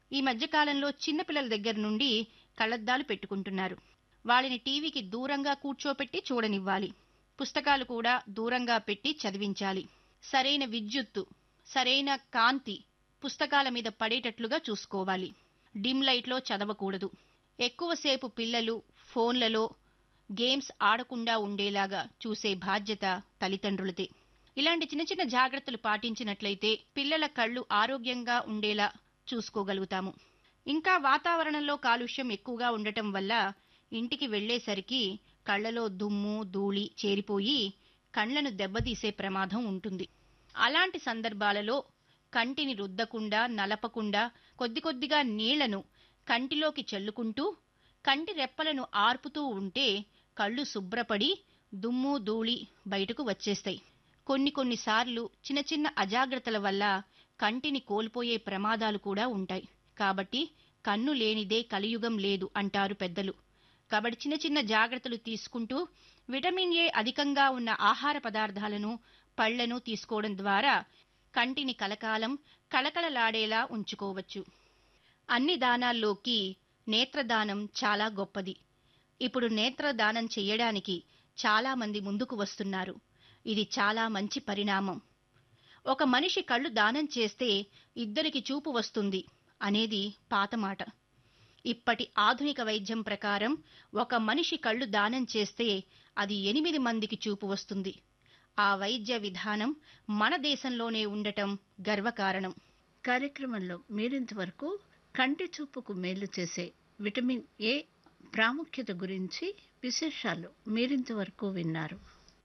ఈ మధ్యకాలంలో చిన్నపిల్లల దగ్గర నుండి కళ్లద్దాలు పెట్టుకుంటున్నారు వాళ్ళని టీవీకి దూరంగా కూర్చోపెట్టి చూడనివ్వాలి పుస్తకాలు కూడా దూరంగా పెట్టి చదివించాలి సరైన విద్యుత్తు సరైన కాంతి పుస్తకాల మీద పడేటట్లుగా చూసుకోవాలి డిమ్ లైట్లో చదవకూడదు ఎక్కువసేపు పిల్లలు ఫోన్లలో గేమ్స్ ఆడకుండా ఉండేలాగా చూసే బాధ్యత తల్లిదండ్రులదే ఇలాంటి చిన్న చిన్న జాగ్రత్తలు పాటించినట్లయితే పిల్లల కళ్ళు ఆరోగ్యంగా ఉండేలా చూసుకోగలుగుతాము ఇంకా వాతావరణంలో కాలుష్యం ఎక్కువగా ఉండటం వల్ల ఇంటికి వెళ్లేసరికి కళ్ళలో దుమ్ము ధూళి చేరిపోయి కండ్లను దెబ్బతీసే ప్రమాదం ఉంటుంది అలాంటి సందర్భాలలో కంటిని రుద్దకుండా నలపకుండా కొద్ది కొద్దిగా నీళ్లను కంటిలోకి చల్లుకుంటూ కంటి రెప్పలను ఆర్పుతూ ఉంటే కళ్ళు శుభ్రపడి దుమ్ము ధూళి బయటకు వచ్చేస్తాయి కొన్ని కొన్నిసార్లు చిన్న చిన్న అజాగ్రత్తల వల్ల కంటిని కోల్పోయే ప్రమాదాలు కూడా ఉంటాయి కాబట్టి కన్ను లేనిదే కలియుగం లేదు అంటారు పెద్దలు కాబట్టి చిన్న చిన్న జాగ్రత్తలు తీసుకుంటూ విటమిన్ ఏ అధికంగా ఉన్న ఆహార పదార్థాలను పళ్లను తీసుకోవడం ద్వారా కంటిని కలకాలం కళకళలాడేలా ఉంచుకోవచ్చు అన్ని దానాల్లోకి నేత్రదానం చాలా గొప్పది ఇప్పుడు నేత్రదానం చెయ్యడానికి చాలా మంది ముందుకు వస్తున్నారు ఇది చాలా మంచి పరిణామం ఒక మనిషి కళ్ళు దానం చేస్తే ఇద్దరికి చూపు వస్తుంది అనేది పాత మాట ఇప్పటి ఆధునిక వైద్యం ప్రకారం ఒక మనిషి కళ్ళు దానం చేస్తే అది ఎనిమిది మందికి చూపు వస్తుంది ఆ వైద్య విధానం మన దేశంలోనే ఉండటం గర్వకారణం కార్యక్రమంలో మీరింతవరకు కంటి చూపుకు మేలు చేసే విటమిన్ ఏ ప్రాముఖ్యత గురించి విశేషాలు మీరింతవరకు విన్నారు